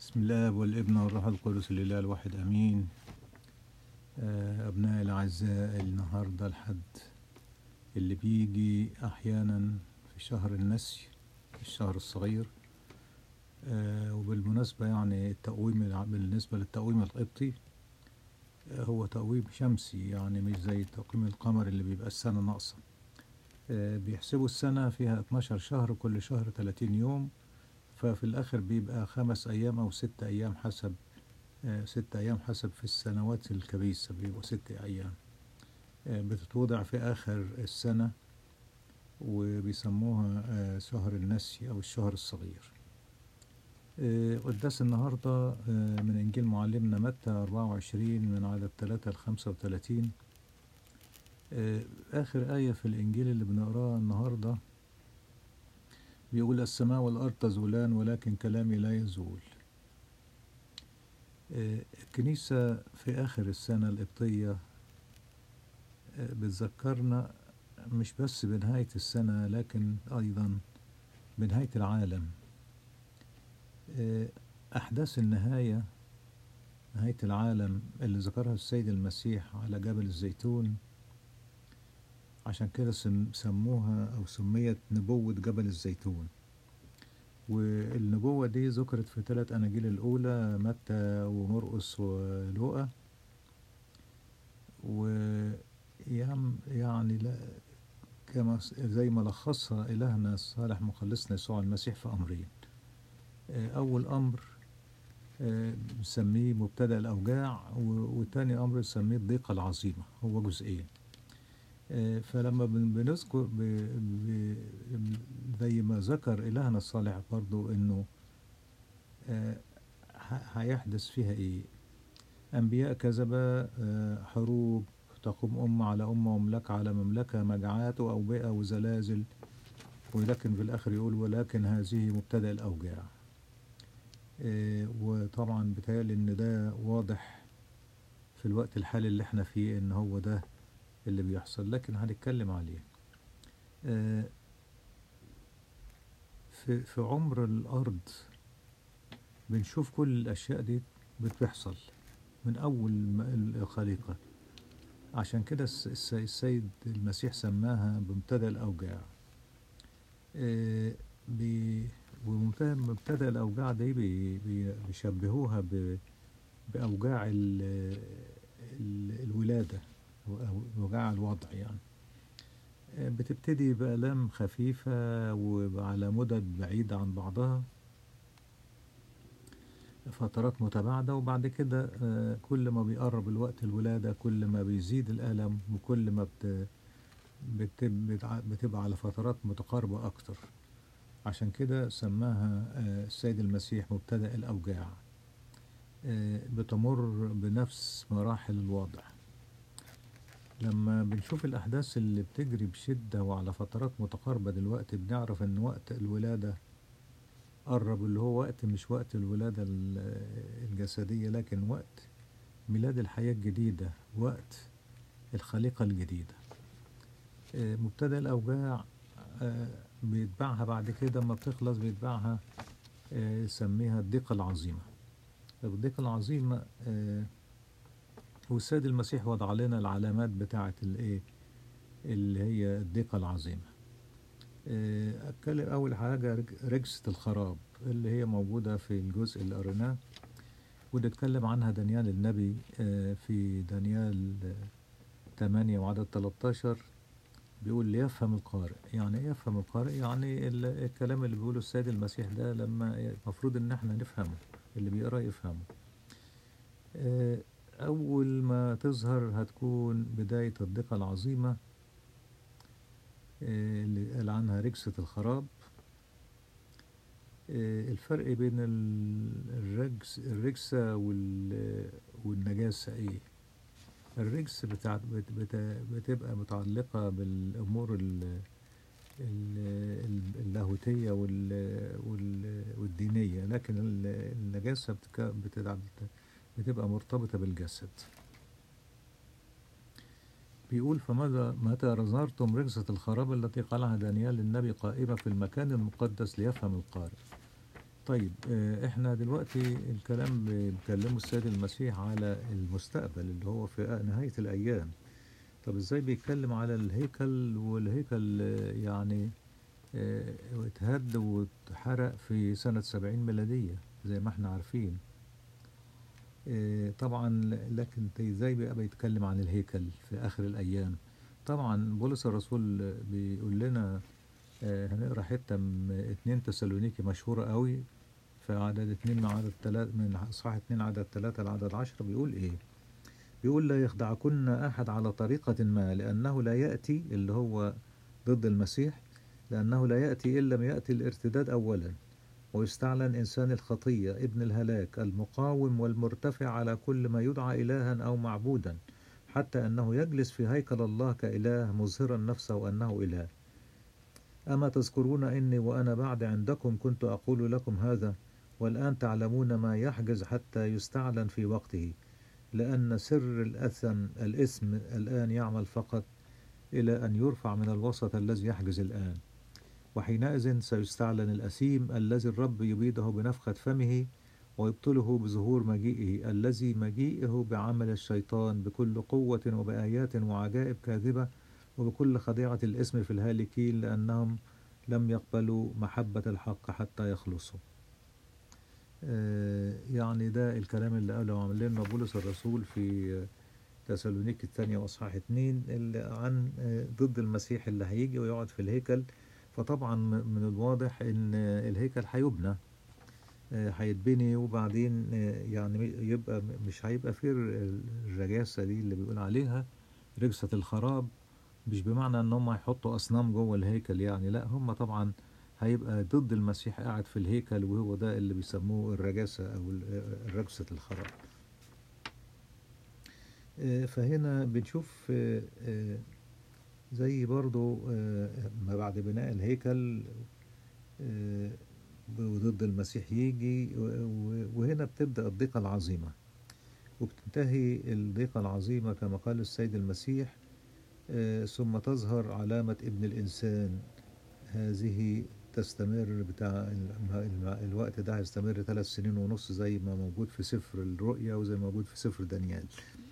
بسم الله والابن والروح القدس الإله الواحد أمين آه، أبنائي الأعزاء النهاردة الحد اللي بيجي أحيانا في شهر النسي الشهر الصغير آه، وبالمناسبة يعني التقويم الع- بالنسبة للتقويم القبطي آه، هو تقويم شمسي يعني مش زي تقويم القمر اللي بيبقى السنة ناقصة آه، بيحسبوا السنة فيها 12 شهر كل شهر 30 يوم ففي الآخر بيبقى خمس أيام أو ست أيام حسب آه، ست أيام حسب في السنوات الكبيسة بيبقوا ست أيام آه، بتتوضع في آخر السنة وبيسموها آه، شهر النسي أو الشهر الصغير آه، قداس النهاردة آه، من إنجيل معلمنا متى 24 من عدد 3 ل 35 آه، آخر آية في الإنجيل اللي بنقراها النهاردة بيقول السماء والأرض تزولان ولكن كلامي لا يزول آه، الكنيسة في آخر السنة القبطية آه، بتذكرنا مش بس بنهاية السنة لكن أيضا بنهاية العالم آه، أحداث النهاية نهاية العالم اللي ذكرها السيد المسيح على جبل الزيتون عشان كده سم- سموها أو سميت نبوة جبل الزيتون والنبوة دي ذكرت في ثلاث أناجيل الأولى متى ومرقس ولوقا ويعني يعني لا كما س- زي ما لخصها إلهنا الصالح مخلصنا يسوع المسيح في أمرين آه، أول أمر آه، بنسميه مبتدأ الأوجاع و- وتاني أمر بنسميه الضيقة العظيمة هو جزئين آه، فلما بن- بنذكر ب... ب... زي ما ذكر إلهنا الصالح برضو إنه آه، ه- هيحدث فيها إيه أنبياء كذبة آه، حروب تقوم أمة على أمة ومملكة على مملكة مجاعات وأوبئة وزلازل ولكن في الآخر يقول ولكن هذه مبتدأ الأوجاع آه، وطبعا بيتهيألي إن ده واضح في الوقت الحالي اللي احنا فيه إن هو ده اللي بيحصل لكن هنتكلم عليه آه، في في عمر الأرض بنشوف كل الأشياء دي بتحصل من أول ما الخليقة عشان كده الس- الس- السيد المسيح سماها بمبتدأ الأوجاع آه، بي- ومبتدأ مبتدأ الأوجاع دي بي- بي- بيشبهوها ب- بأوجاع ال- ال- الولادة أو أوجاع الوضع يعني آه، بتبتدي بآلام خفيفة وعلى مدد بعيدة عن بعضها فترات متباعدة وبعد كده آه، كل ما بيقرب الوقت الولادة كل ما بيزيد الألم وكل ما بت بت- بتع- بتبقى على فترات متقاربة أكتر عشان كده سماها آه، السيد المسيح مبتدأ الأوجاع آه، بتمر بنفس مراحل الوضع لما بنشوف الأحداث اللي بتجري بشدة وعلى فترات متقاربة دلوقتي بنعرف إن وقت الولادة قرب اللي هو وقت مش وقت الولادة ال- الجسدية لكن وقت ميلاد الحياة الجديدة وقت الخليقة الجديدة آه، مبتدأ الأوجاع آه، بيتبعها بعد كده ما بتخلص بيتبعها آه، يسميها الضيقة العظيمة الضيقة العظيمة آه، والسيد المسيح وضع لنا العلامات بتاعة الايه اللي هي الضيقة العظيمة آه، اتكلم اول حاجة رج- رجسة الخراب اللي هي موجودة في الجزء اللي قريناه ونتكلم عنها دانيال النبي آه، في دانيال آه، 8 وعدد 13 بيقول ليفهم القارئ يعني ايه يفهم القارئ يعني ال- الكلام اللي بيقوله السيد المسيح ده لما المفروض ان احنا نفهمه اللي بيقرا يفهمه آه، أول ما تظهر هتكون بداية الضيقة العظيمة آه، اللي قال عنها رجسة الخراب آه، الفرق بين ال- الرجس الرجسة وال- والنجاسة إيه؟ الرجس بتاع بت- بت- بتبقى متعلقة بالأمور ال- ال- ال- اللاهوتية وال- وال- والدينية لكن ال- النجاسة بتك- بتتع- بتبقى مرتبطة بالجسد بيقول فماذا متى نظرتم رجسة الخراب التي قالها دانيال النبي قائمة في المكان المقدس ليفهم القارئ طيب آه، احنا دلوقتي الكلام بيكلمه السيد المسيح على المستقبل اللي هو في نهاية الأيام طب ازاي بيتكلم على الهيكل والهيكل آه، يعني آه، اتهد واتحرق في سنة سبعين ميلادية زي ما احنا عارفين آه، طبعا لكن ازاي بقى بيتكلم عن الهيكل في آخر الأيام طبعا بولس الرسول بيقول لنا آه، هنقرا حتة من اتنين تسالونيكي مشهورة قوي في عدد اتنين من عدد تلاتة من اصحاح اتنين عدد تلاتة لعدد عشرة بيقول ايه بيقول لا يخدعكن أحد على طريقة ما لأنه لا يأتي اللي هو ضد المسيح لأنه لا يأتي إن لم يأتي الارتداد أولا ويستعلن إنسان الخطية ابن الهلاك المقاوم والمرتفع على كل ما يدعى إلها أو معبودا حتى أنه يجلس في هيكل الله كإله مظهرا نفسه أنه إله أما تذكرون إني وأنا بعد عندكم كنت أقول لكم هذا والآن تعلمون ما يحجز حتى يستعلن في وقته لأن سر الأثم الاسم الآن يعمل فقط إلى أن يرفع من الوسط الذي يحجز الآن وحينئذ سيستعلن الأثيم الذي الرب يبيده بنفخة فمه ويبطله بظهور مجيئه الذي مجيئه بعمل الشيطان بكل قوة وبآيات وعجائب كاذبة وبكل خديعة الاسم في الهالكين لأنهم لم يقبلوا محبة الحق حتى يخلصوا آه، يعني ده الكلام اللي قاله عمل لنا بولس الرسول في آه، تسالونيك الثانية وأصحاح اتنين اللي عن آه، ضد المسيح اللي هيجي ويقعد في الهيكل فطبعا م- من الواضح ان آه، الهيكل هيبنى آه، هيتبني وبعدين آه، يعني يبقى م- مش هيبقى فيه ال- الرجاسة دي اللي بيقول عليها رجسة الخراب مش بمعنى ان هم هيحطوا اصنام جوه الهيكل يعني لا هم طبعا هيبقى ضد المسيح قاعد في الهيكل وهو ده اللي بيسموه الرجاسة او ال- رجسة الخراب آه، فهنا بنشوف آه، آه، زي برضو آه، ما بعد بناء الهيكل آه، وضد المسيح يجي و- و- وهنا بتبدأ الضيقة العظيمة وبتنتهي الضيقة العظيمة كما قال السيد المسيح آه، ثم تظهر علامة ابن الإنسان هذه تستمر بتاع الم- الم- الوقت ده هيستمر ثلاث سنين ونص زي ما موجود في سفر الرؤيا وزي ما موجود في سفر دانيال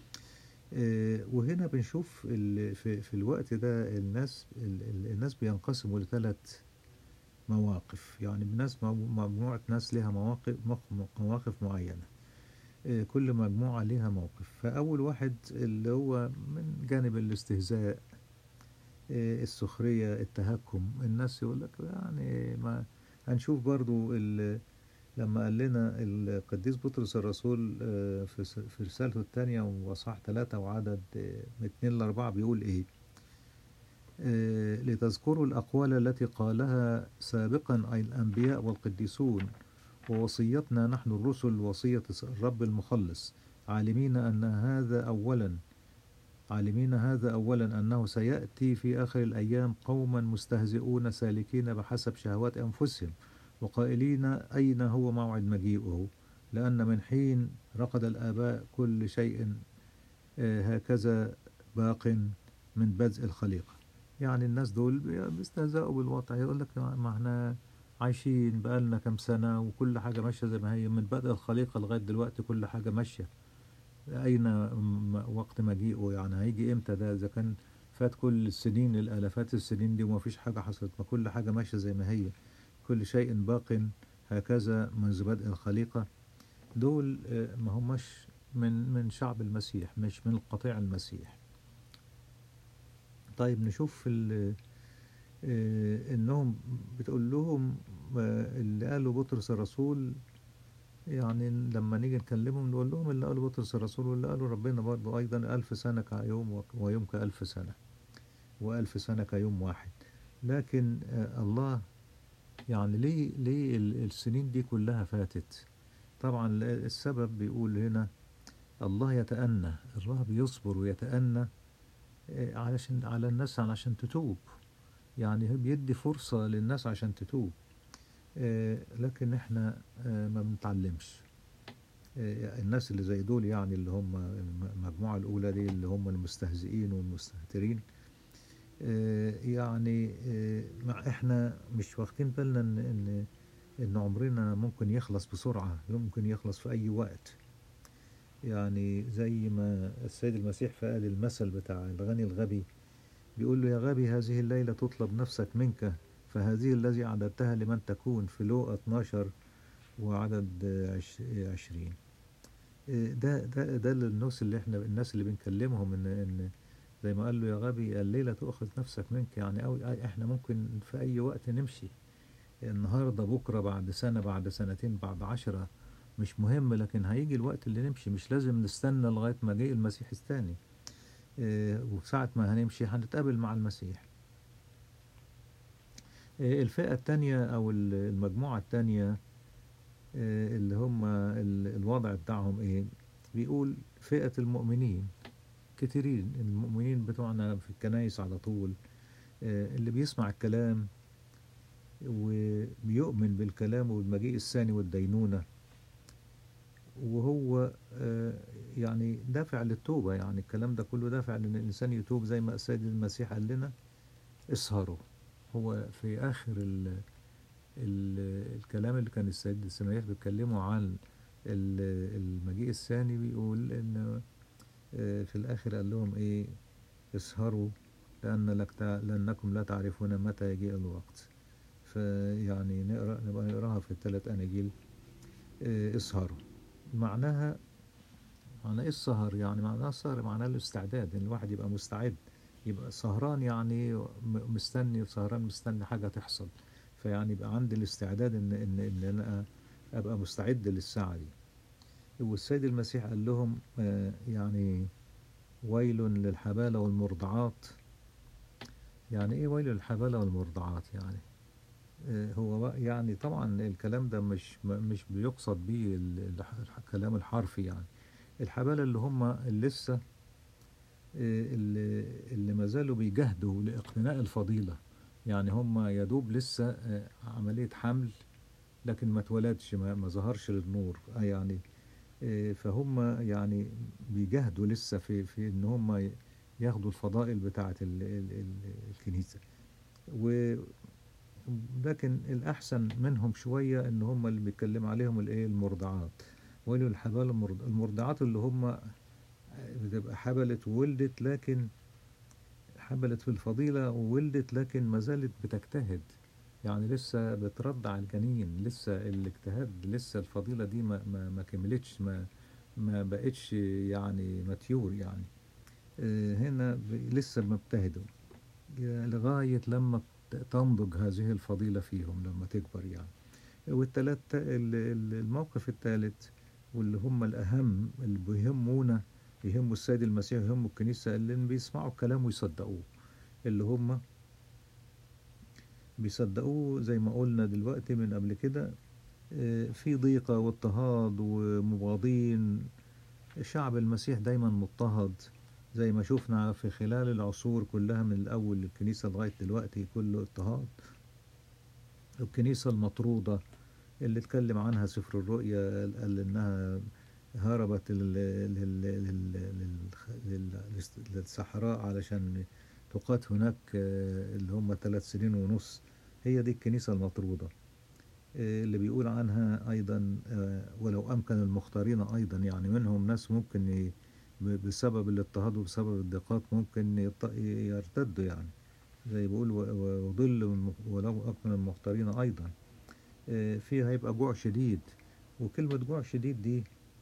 آه، وهنا بنشوف ال- في في الوقت ده الناس ال- ال- الناس بينقسموا لثلاث مواقف يعني الناس مو- مجموعة ناس لها مواقف مق- مواقف معينة آه، كل مجموعة لها موقف فأول واحد اللي هو من جانب الاستهزاء آه، السخرية التهكم الناس يقول لك يعني ما هنشوف برضو ال- لما قال لنا القديس بطرس الرسول آه، في س- في رسالته الثانية وصح ثلاثة وعدد آه، من اتنين لأربعة بيقول إيه آه، لتذكروا الأقوال التي قالها سابقا أي الأنبياء والقديسون ووصيتنا نحن الرسل وصية الرب المخلص عالمين أن هذا أولا عالمين هذا أولا أنه سيأتي في آخر الأيام قوما مستهزئون سالكين بحسب شهوات أنفسهم وقائلين أين هو موعد مجيئه لأن من حين رقد الآباء كل شيء آه، هكذا باق من بدء الخليقة يعني الناس دول بي- بيستهزئوا بالوضع يقول لك ما احنا عايشين بقالنا كام سنة وكل حاجة ماشية زي ما هي من بدء الخليقة لغاية دلوقتي كل حاجة ماشية أين م- وقت مجيئه يعني هيجي إمتى ده إذا كان فات كل السنين الآلافات السنين دي وما فيش حاجة حصلت ما كل حاجة ماشية زي ما هي كل شيء باق هكذا منذ بدء الخليقة دول آه، ما هماش من من شعب المسيح مش من قطيع المسيح طيب نشوف ال- آه، انهم بتقول لهم آه، اللي قاله بطرس الرسول يعني لما نيجي نكلمهم نقول لهم اللي قاله بطرس الرسول واللي قاله ربنا برضه ايضا ألف سنة كيوم وك- ويوم كألف سنة وألف سنة كيوم واحد لكن آه، الله يعني ليه ليه ال- السنين دي كلها فاتت طبعا ل- السبب بيقول هنا الله يتأنى الله بيصبر ويتأنى آه، علشان على الناس علشان تتوب يعني هو بيدي فرصة للناس عشان تتوب آه، لكن احنا آه، ما بنتعلمش آه، الناس اللي زي دول يعني اللي هم المجموعة الأولى دي اللي هم المستهزئين والمستهترين آه، يعني آه، مع احنا مش واخدين بالنا ان ان إن عمرنا ممكن يخلص بسرعة ممكن يخلص في أي وقت يعني زي ما السيد المسيح فقال المثل بتاع الغني الغبي بيقول له يا غبي هذه الليلة تطلب نفسك منك فهذه الذي أعددتها لمن تكون في لوقا 12 وعدد عش- عشرين إيه ده ده ده الناس اللي احنا الناس اللي بنكلمهم ان ان زي ما قال له يا غبي الليلة تؤخذ نفسك منك يعني أو احنا ممكن في أي وقت نمشي النهاردة بكرة بعد سنة بعد سنتين بعد عشرة مش مهم لكن هيجي الوقت اللي نمشي مش لازم نستنى لغاية ما جه المسيح الثاني إيه، وساعة ما هنمشي هنتقابل مع المسيح إيه، الفئة التانية أو ال- المجموعة التانية إيه، اللي هم ال- الوضع بتاعهم إيه بيقول فئة المؤمنين كتيرين المؤمنين بتوعنا في الكنايس على طول إيه، اللي بيسمع الكلام وبيؤمن بالكلام والمجيء الثاني والدينونة وهو آه، يعني دافع للتوبة يعني الكلام ده كله دافع لأن الإنسان يتوب زي ما السيد المسيح قال لنا اسهروا هو في آخر ال ال الكلام اللي كان السيد المسيح بيتكلموا عن ال- المجيء الثاني بيقول إن آه، في الآخر قال لهم إيه اسهروا لأن لك تع- لأنكم لا تعرفون متى يجيء الوقت فيعني نقرأ نبقى نقراها في الثلاث أناجيل آه، اسهروا معناها معنى ايه السهر يعني معناها السهر معناه الاستعداد ان الواحد يبقى مستعد يبقى سهران يعني م- مستني سهران مستني حاجة تحصل فيعني يبقى عندي الاستعداد ان ان ان انا ابقى مستعد للساعة دي والسيد المسيح قال لهم آه، يعني ويل للحبالة والمرضعات يعني ايه ويل للحبالة والمرضعات يعني آه، هو بقى- يعني طبعا الكلام ده مش م- مش بيقصد بيه ال- ال- الكلام الحرفي يعني الحبالة اللي هم لسه آه، اللي, اللي ما زالوا بيجاهدوا لاقتناء الفضيلة يعني هم يا دوب لسه آه، عملية حمل لكن ما اتولدش ما, ما ظهرش للنور آه، يعني آه، فهم يعني بيجاهدوا لسه في في ان هم ياخدوا الفضائل بتاعة ال- ال- ال- الكنيسة و لكن الأحسن منهم شوية إن هم اللي بيتكلم عليهم الإيه المرضعات ويل الحبال المرض... المرضعات اللي هم بتبقى حبلت وولدت لكن حبلت في الفضيلة وولدت لكن ما زالت بتجتهد يعني لسه بترضع الجنين لسه الاجتهاد لسه الفضيلة دي ما, ما, ما كملتش ما ما بقتش يعني ماتيور يعني آه، هنا ب- لسه مبتهدوا لغاية لما ت- تنضج هذه الفضيلة فيهم لما تكبر يعني والتلات ال- ال- الموقف الثالث واللي هم الأهم اللي بيهمونا يهموا السيد المسيح يهموا الكنيسة اللي بيسمعوا الكلام ويصدقوه اللي هم بيصدقوه زي ما قلنا دلوقتي من قبل كده آه، في ضيقة واضطهاد ومباضين شعب المسيح دايما مضطهد زي ما شفنا في خلال العصور كلها من الأول الكنيسة لغاية دلوقتي كله اضطهاد الكنيسة المطرودة اللي اتكلم عنها سفر الرؤيا قال- قال إنها هربت لل- لل- لل- لل- لل- للصحراء علشان تقات هناك آه، اللي هم ثلاث سنين ونص هي دي الكنيسة المطرودة آه، اللي بيقول عنها أيضا آه، ولو أمكن المختارين أيضا يعني منهم ناس ممكن ي- ب- بسبب الاضطهاد وبسبب الضيقات ممكن يط- يرتدوا يعني زي بيقول و- و- وظل الم- ولو أمكن المختارين أيضا آه، فيها هيبقى جوع شديد وكلمة جوع شديد دي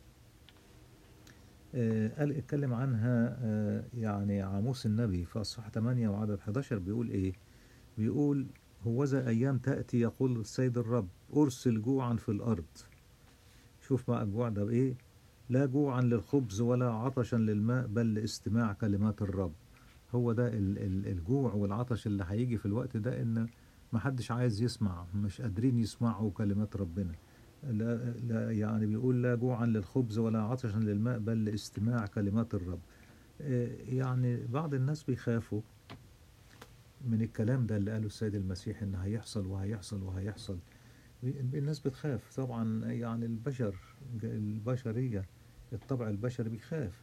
آه، قال اتكلم عنها آه، يعني عاموس النبي في أصحاح 8 وعدد 11 بيقول إيه بيقول هوذا أيام تأتي يقول السيد الرب أرسل جوعا في الأرض شوف بقى الجوع ده بإيه لا جوعا للخبز ولا عطشا للماء بل لاستماع كلمات الرب هو ده ال- ال- الجوع والعطش اللي هيجي في الوقت ده إن محدش عايز يسمع مش قادرين يسمعوا كلمات ربنا لا, لا يعني بيقول لا جوعا للخبز ولا عطشا للماء بل لاستماع كلمات الرب آه، يعني بعض الناس بيخافوا من الكلام ده اللي قاله السيد المسيح ان هيحصل وهيحصل وهيحصل الناس بتخاف طبعا يعني البشر البشرية الطبع البشري بيخاف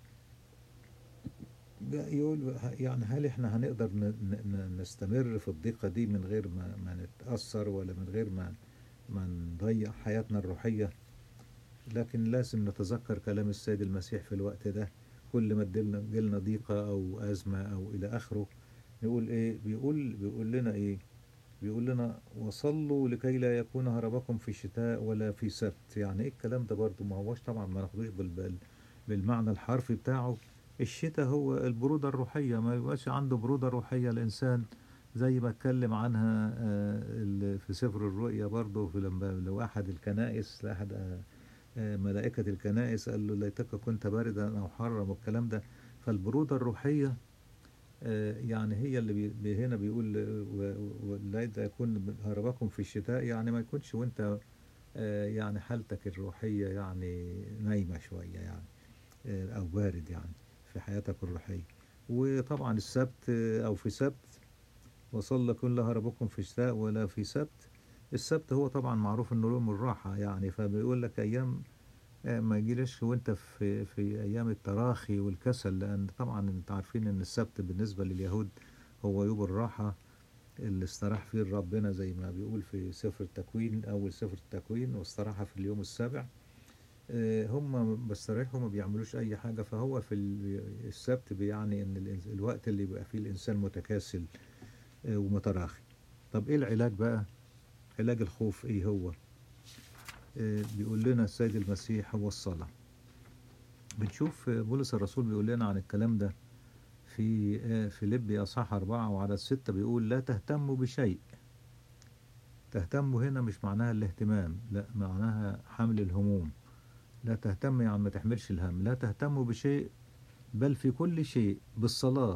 ده يقول يعني هل احنا هنقدر ن- ن- ن- نستمر في الضيقة دي من غير ما, ما نتأثر ولا من غير ما ما نضيع حياتنا الروحية لكن لازم نتذكر كلام السيد المسيح في الوقت ده كل ما تجيلنا تجيلنا ضيقة أو أزمة أو إلى آخره نقول إيه بيقول بيقول لنا إيه بيقول لنا وصلوا لكي لا يكون هربكم في شتاء ولا في سبت يعني ايه الكلام ده برضو ما هوش طبعا ما ناخدوش بال- بال- بالمعنى الحرفي بتاعه الشتاء هو البرودة الروحية ما يبقاش عنده برودة روحية الإنسان زي ما اتكلم عنها آه، ال- في سفر الرؤيا برضو في لما لو أحد الكنائس لأحد آه، آه، ملائكة الكنائس قال له ليتك كنت باردا أو حارا والكلام ده فالبرودة الروحية آه، يعني هي اللي بي بي- هنا بيقول آه، و- و- لا يكون هربكم في الشتاء يعني ما يكونش وانت آه، يعني حالتك الروحية يعني نايمة شوية يعني آه، أو بارد يعني في حياتك الروحية وطبعا السبت آه، أو في سبت وصلى كل هربكم في شتاء ولا في سبت السبت هو طبعا معروف انه يوم الراحة يعني فبيقول لك ايام آه، ما يجيلش وانت في في ايام التراخي والكسل لان طبعا انت عارفين ان السبت بالنسبة لليهود هو يوم الراحة اللي استراح فيه ربنا زي ما بيقول في سفر التكوين اول سفر التكوين واستراح في اليوم السابع آه، هم بيستريحوا ما بيعملوش اي حاجة فهو في ال- السبت بيعني ان الإنس- الوقت اللي بيبقى فيه الانسان متكاسل آه، ومتراخي طب ايه العلاج بقى علاج الخوف ايه هو آه، بيقول لنا السيد المسيح هو الصلاة بنشوف آه، بولس الرسول بيقول لنا عن الكلام ده في آه، فيليبي أصحاح أربعة وعدد ستة بيقول لا تهتموا بشيء تهتموا هنا مش معناها الاهتمام لا معناها حمل الهموم لا تهتم يعني ما تحملش الهم لا تهتموا بشيء بل في كل شيء بالصلاة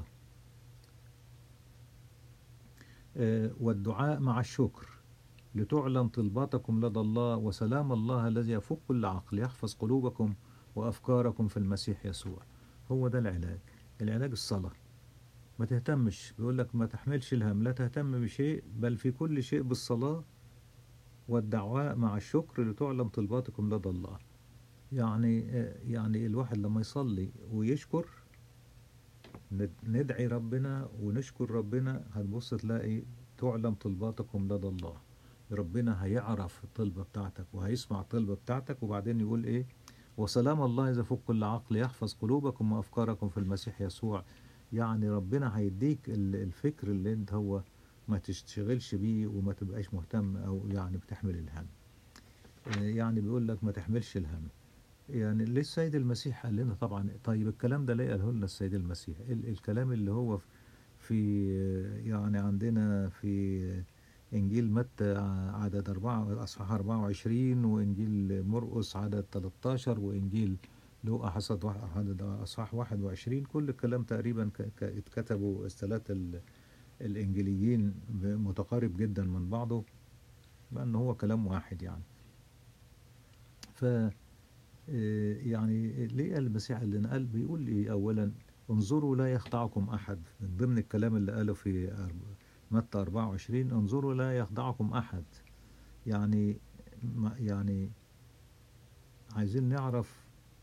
آه، والدعاء مع الشكر لتعلم طلباتكم لدى الله وسلام الله الذي يفوق كل عقل يحفظ قلوبكم وأفكاركم في المسيح يسوع هو ده العلاج العلاج الصلاة ما تهتمش بيقول لك ما تحملش الهم لا تهتم بشيء بل في كل شيء بالصلاة والدعاء مع الشكر لتعلم طلباتكم لدى الله يعني آه، يعني الواحد لما يصلي ويشكر ند- ندعي ربنا ونشكر ربنا هتبص تلاقي تعلم طلباتكم لدى الله ربنا هيعرف الطلبة بتاعتك وهيسمع الطلبة بتاعتك وبعدين يقول ايه وسلام الله إذا فوق كل عقل يحفظ قلوبكم وأفكاركم في المسيح يسوع يعني ربنا هيديك ال- الفكر اللي انت هو ما تشتغلش بيه وما تبقاش مهتم او يعني بتحمل الهم آه، يعني بيقول لك ما تحملش الهم يعني ليه السيد المسيح قال لنا طبعا طيب الكلام ده ليه قاله لنا السيد المسيح ال- الكلام اللي هو في يعني عندنا في إنجيل متى عدد أربعة أصحاح 24 وإنجيل مرقس عدد 13 وإنجيل لوقا حسد واحد- عدد أصحاح 21 كل الكلام تقريبا ك- ك- اتكتبوا الثلاثة ال- الإنجيليين ب- متقارب جدا من بعضه بأن هو كلام واحد يعني ف إيه يعني ليه قال المسيح اللي قال بيقول لي أولا انظروا لا يخدعكم أحد من ضمن الكلام اللي قاله في أرب- متى 24 انظروا لا يخدعكم أحد يعني ما- يعني عايزين نعرف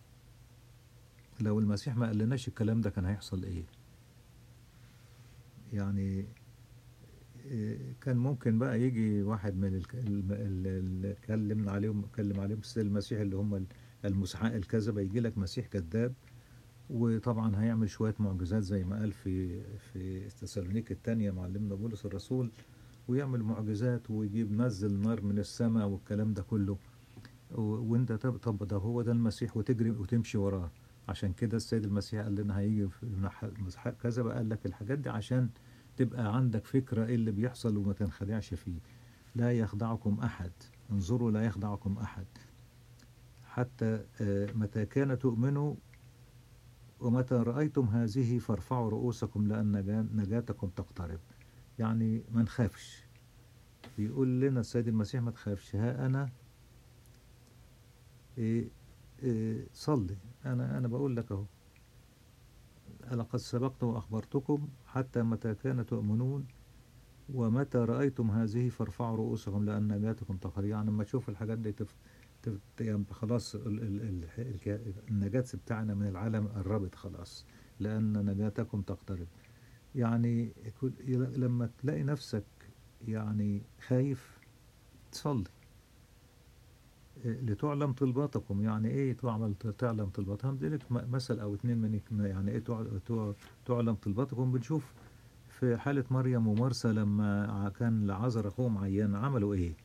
لو المسيح ما قالناش الكلام ده كان هيحصل ايه يعني إيه، كان ممكن بقى يجي واحد من الك- الم- ال- اللي اتكلمنا عليهم اتكلم عليهم السيد المسيح اللي هم المسحاء الكذبة يجي لك مسيح كذاب وطبعا هيعمل شوية معجزات زي ما قال في في تسالونيك الثانية معلمنا بولس الرسول ويعمل معجزات ويجيب نزل نار من السماء والكلام ده كله و- وانت طب طب ده هو ده المسيح وتجري وتمشي وراه عشان كده السيد المسيح قال لنا هيجي في مح- مسحاء كذا بقى قال لك الحاجات دي عشان تبقى عندك فكرة ايه اللي بيحصل وما تنخدعش فيه لا يخدعكم أحد انظروا لا يخدعكم أحد حتى آه، متى كان تؤمنوا ومتى رأيتم هذه فارفعوا رؤوسكم لأن نجا- نجاتكم تقترب يعني ما نخافش بيقول لنا السيد المسيح ما تخافش ها أنا إيه إيه صلي أنا أنا بقول لك أهو لقد سبقت وأخبرتكم حتى متى كان تؤمنون ومتى رأيتم هذه فارفعوا رؤوسكم لأن نجاتكم تقريب يعني لما تشوف الحاجات دي تف... تف... يعني خلاص ال... ال... ال... الك- النجاة بتاعنا من العالم قربت خلاص لأن نجاتكم تقترب يعني كل... لما تلاقي نفسك يعني خايف تصلي آه، لتعلم طلباتكم يعني ايه تعمل تعلم طلباتهم هديلك م- مثل او اتنين من يعني ايه تع- تع- تعلم طلباتكم بنشوف في حالة مريم ومرسى لما ع- كان لعازر اخوهم عيان عملوا ايه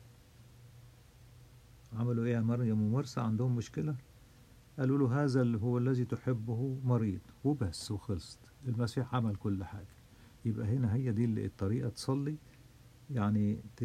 عملوا ايه يا مريم ومرسى عندهم مشكلة قالوا له هذا اللي هو الذي تحبه مريض وبس وخلصت المسيح عمل كل حاجة يبقى هنا هي دي اللي الطريقة تصلي يعني ت...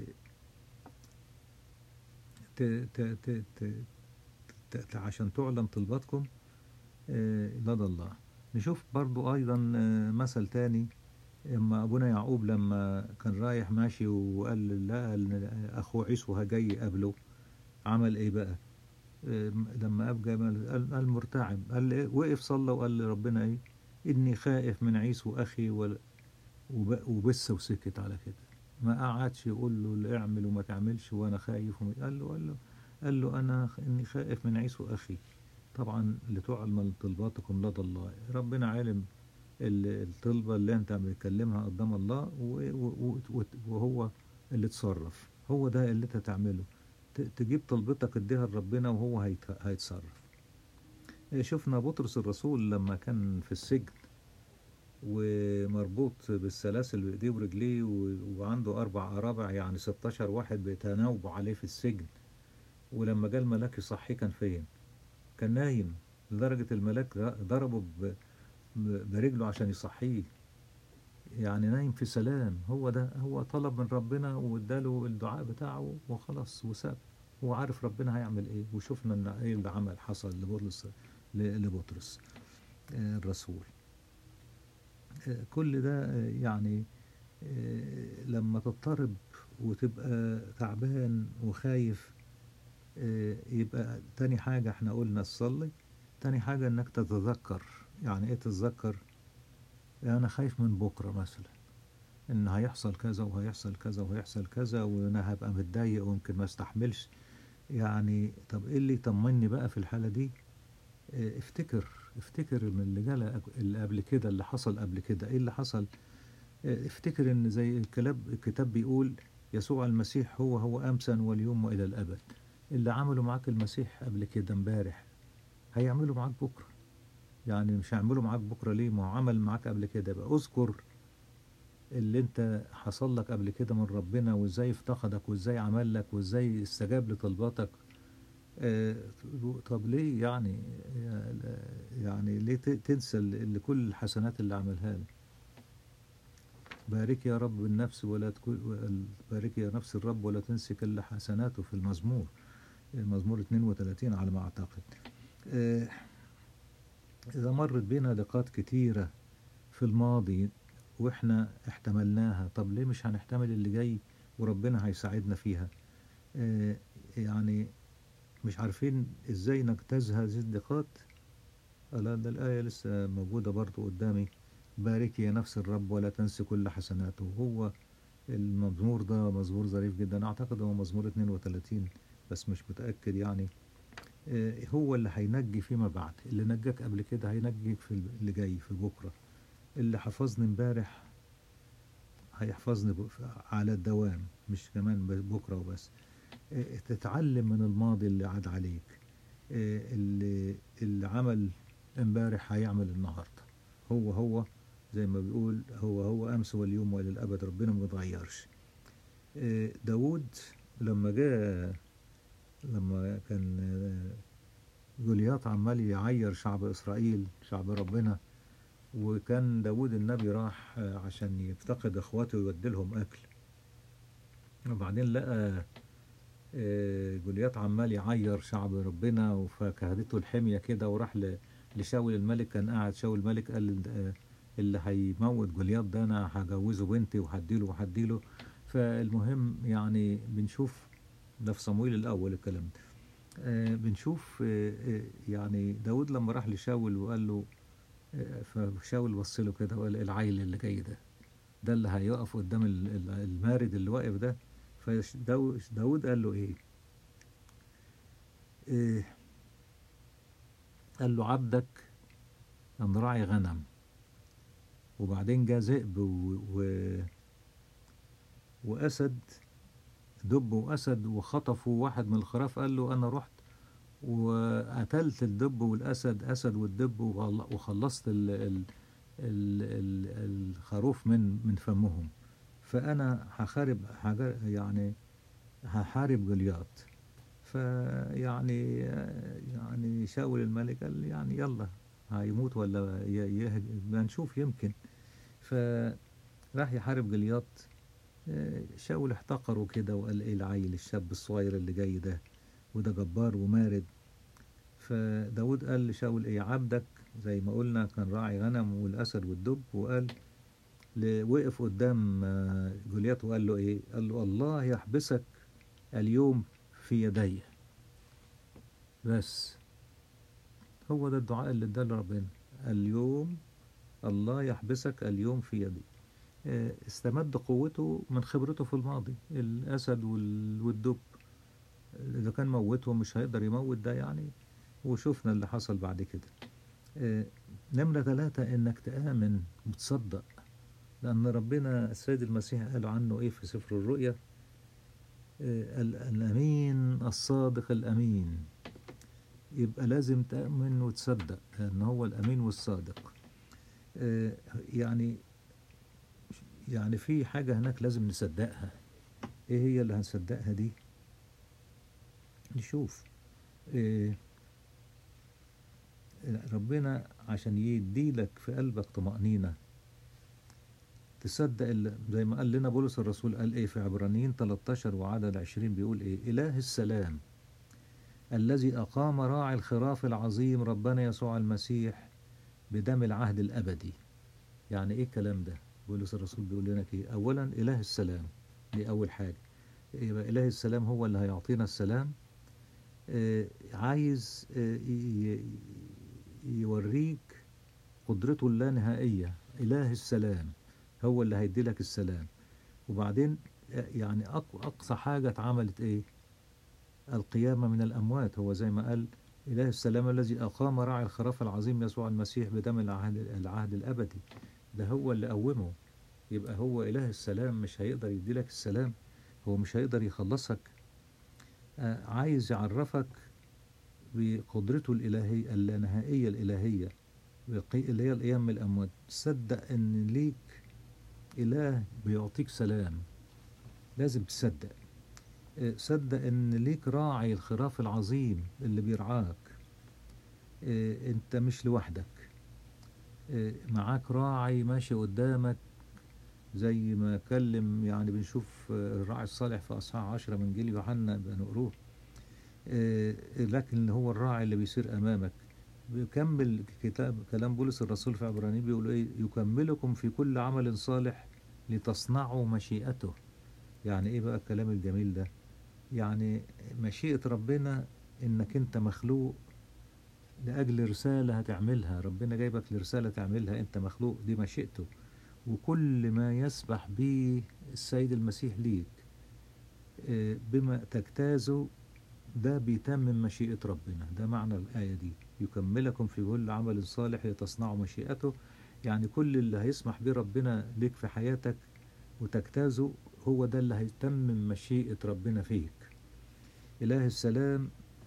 ت... ت... ت... ت... ت... عشان تعلم طلباتكم آه، لدى الله نشوف برضو أيضا آه، مثل تاني اما ابونا يعقوب لما كان رايح ماشي وقال لقى إن اخوه عيسو جاي يقابله عمل ايه بقى إيه لما ابقى قال قال مرتعب قال إيه وقف صلى وقال لربنا ايه اني خائف من عيسو اخي وال- وب- وبس وسكت على كده ما قعدش يقول له اللي اعمل وما تعملش وانا خايف وما- قال له قال له قال له انا خ- اني خائف من عيسو اخي طبعا لتعلم طلباتكم لدى الله ربنا عالم ال- الطلبة اللي انت بتكلمها قدام الله و- و- و- وهو اللي تصرف هو ده اللي انت تعمله ت- تجيب طلبتك اديها لربنا وهو هيت- هيتصرف إيه، شفنا بطرس الرسول لما كان في السجن ومربوط بالسلاسل بايديه ورجليه و- وعنده اربع ارابع يعني 16 واحد بيتناوبوا عليه في السجن ولما جه الملاك يصحيه كان فين كان نايم لدرجة الملاك ضربه ب- ب- برجله عشان يصحيه يعني نايم في سلام هو ده هو طلب من ربنا واداله الدعاء بتاعه وخلاص وساب هو عارف ربنا هيعمل ايه وشفنا ان ايه اللي عمل حصل لبطرس ل- لبطرس آه، الرسول آه، كل ده آه، يعني آه، لما تضطرب وتبقى تعبان وخايف آه، يبقى تاني حاجة احنا قلنا تصلي تاني حاجة انك تتذكر يعني ايه تتذكر انا خايف من بكرة مثلا ان هيحصل كذا وهيحصل كذا وهيحصل كذا وانا هبقى متضايق ويمكن ما استحملش يعني طب ايه اللي يطمني بقى في الحالة دي اه، افتكر افتكر من اللي جالك اللي قبل كده اللي حصل قبل كده ايه اللي حصل اه، افتكر ان زي الكلاب الكتاب بيقول يسوع المسيح هو هو امسا واليوم والى الابد اللي عمله معاك المسيح قبل كده امبارح هيعمله معاك بكره يعني مش هيعمله معاك بكره ليه ما هو عمل معاك قبل كده يبقى اذكر اللي انت حصل لك قبل كده من ربنا وازاي افتقدك وازاي عمل لك وازاي استجاب لطلباتك آه، طب ليه يعني يعني ليه ت- تنسى اللي كل الحسنات اللي عملها لك بارك يا رب النفس ولا تكون بارك يا نفس الرب ولا تنسي كل حسناته في المزمور المزمور 32 على ما اعتقد آه، إذا مرت بينا لقات كتيرة في الماضي وإحنا احتملناها طب ليه مش هنحتمل اللي جاي وربنا هيساعدنا فيها آه يعني مش عارفين إزاي نجتاز هذه اللقات لا ده الآية لسه موجودة برضو قدامي بارك يا نفس الرب ولا تنسي كل حسناته هو المزمور ده مزمور ظريف جدا أعتقد هو مزمور 32 بس مش متأكد يعني آه، هو اللي هينجي فيما بعد اللي نجاك قبل كده هينجيك في اللي جاي في بكرة اللي حفظني امبارح هيحفظني ب- على الدوام مش كمان ب- بكرة وبس آه، تتعلم من الماضي اللي عاد عليك آه، اللي اللي عمل امبارح هيعمل النهاردة هو هو زي ما بيقول هو هو أمس واليوم وإلى الأبد ربنا ما بيتغيرش آه، داود لما جاء لما كان آه، جولياط عمال يعير شعب إسرائيل شعب ربنا وكان داود النبي راح آه، عشان يفتقد اخواته ويودي لهم اكل وبعدين لقى آه، جولياط عمال يعير شعب ربنا فكهدته الحمية كده وراح ل- لشاول الملك كان قاعد شاول الملك قال آه، اللي هيموت جولياط ده انا هجوزه بنتي وهديله وهديله فالمهم يعني بنشوف ده في صمويل الاول الكلام ده آه، بنشوف آه، آه، يعني داود لما راح لشاول وقال له آه، فشاول بص له كده وقال العيل اللي جاي ده ده اللي هيقف قدام ال- ال- المارد اللي واقف ده فداود قال له ايه إيه قال له عبدك كان راعي غنم وبعدين جاء ذئب و... و... وأسد دب وأسد وخطفوا واحد من الخراف قال له أنا رحت وقتلت الدب والأسد أسد والدب وغل- وخلصت ال ال ال ال الخروف من من فمهم فأنا هحارب حاجة يعني هحارب جولياط فيعني يعني شاول الملك قال يعني يلا هيموت ولا ي- يهج- ما نشوف يمكن فراح يحارب جولياط آه، شاول احتقره كده وقال ايه العيل الشاب الصغير اللي جاي ده وده جبار ومارد فداود قال لشاول ايه عبدك زي ما قلنا كان راعي غنم والاسد والدب وقال ل- وقف قدام آه، جولياط وقال له ايه قال له الله يحبسك اليوم في يدي بس هو ده الدعاء اللي اداه ربنا اليوم الله يحبسك اليوم في يدي آه، استمد قوته من خبرته في الماضي الأسد وال- والدب إذا كان موته مش هيقدر يموت ده يعني وشوفنا اللي حصل بعد كده آه، نمرة ثلاثة إنك تآمن وتصدق لأن ربنا السيد المسيح قال عنه إيه في سفر الرؤيا آه، ال- الأمين الصادق الأمين يبقى لازم تأمن وتصدق لأن هو الأمين والصادق آه، يعني يعني في حاجة هناك لازم نصدقها ايه هي اللي هنصدقها دي نشوف إيه ربنا عشان يديلك في قلبك طمأنينة تصدق ال- زي ما قال لنا بولس الرسول قال ايه في عبرانيين 13 وعدد 20 بيقول ايه إله السلام الذي أقام راعي الخراف العظيم ربنا يسوع المسيح بدم العهد الأبدي يعني ايه الكلام ده بولس الرسول بيقول لنا ايه اولا اله السلام دي اول حاجه يبقى اله السلام هو اللي هيعطينا السلام آه، عايز آه، ي- ي- يوريك قدرته اللانهائيه اله السلام هو اللي هيدي لك السلام وبعدين آه، يعني أق- اقصى حاجه اتعملت ايه القيامه من الاموات هو زي ما قال اله السلام الذي اقام راعي الخراف العظيم يسوع المسيح بدم العهد العهد الابدي ده هو اللي قومه يبقى هو إله السلام مش هيقدر يديلك السلام هو مش هيقدر يخلصك آه، عايز يعرفك بقدرته الإلهية اللانهائية الإلهية بقي- اللي هي القيام من الأموات صدق إن ليك إله بيعطيك سلام لازم تصدق آه، صدق إن ليك راعي الخراف العظيم اللي بيرعاك آه، أنت مش لوحدك آه، معاك راعي ماشي قدامك زي ما كلم يعني بنشوف آه، الراعي الصالح في أصحاح عشرة من جيل يوحنا بنقروه آه، لكن هو الراعي اللي بيسير أمامك بيكمل كتاب كلام بولس الرسول في عبرانيين بيقول إيه يكملكم في كل عمل صالح لتصنعوا مشيئته يعني إيه بقى الكلام الجميل ده يعني مشيئة ربنا إنك أنت مخلوق لأجل رسالة هتعملها ربنا جايبك لرسالة تعملها أنت مخلوق دي مشيئته وكل ما يسبح به السيد المسيح ليك آه، بما تجتازه ده بيتمم مشيئة ربنا ده معنى الآية دي يكملكم في كل عمل صالح لتصنعوا مشيئته يعني كل اللي هيسمح بيه ربنا ليك في حياتك وتجتازه هو ده اللي هيتمم مشيئة ربنا فيك إله السلام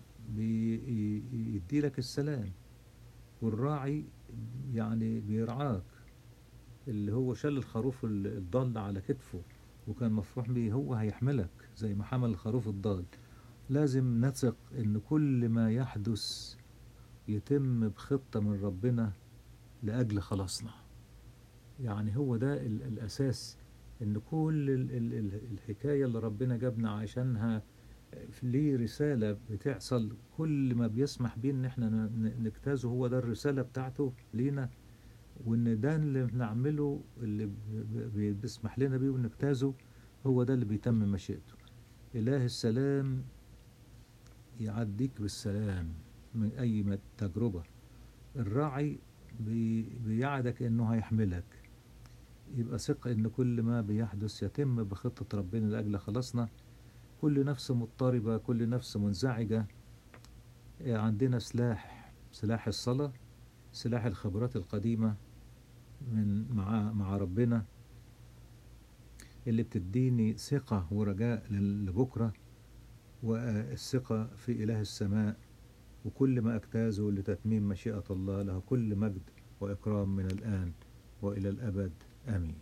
بيدي لك السلام والراعي يعني بيرعاك اللي هو شال الخروف ال- الضال على كتفه وكان مفروح بيه هو هيحملك زي ما حمل الخروف الضال لازم نثق ان كل ما يحدث يتم بخطة من ربنا لأجل خلاصنا يعني هو ده ال- الأساس ان كل ال- ال- ال- الحكاية اللي ربنا جابنا عشانها ليه رسالة بتحصل كل ما بيسمح بيه ان احنا ن- ن- نجتازه هو ده الرسالة بتاعته لينا وان ده اللي بنعمله اللي ب- ب- بيسمح لنا بيه ونجتازه هو ده اللي بيتم مشيئته إله السلام يعديك بالسلام من أي م- تجربة الراعي بي- بيعدك إنه هيحملك يبقى ثق إن كل ما بيحدث يتم بخطة ربنا لأجل خلاصنا كل نفس مضطربة كل نفس منزعجة آه، عندنا سلاح سلاح الصلاة سلاح الخبرات القديمة من مع مع ربنا اللي بتديني ثقة ورجاء لل- لبكرة والثقة في إله السماء وكل ما أجتازه لتتميم مشيئة الله له كل مجد وإكرام من الآن وإلى الأبد آمين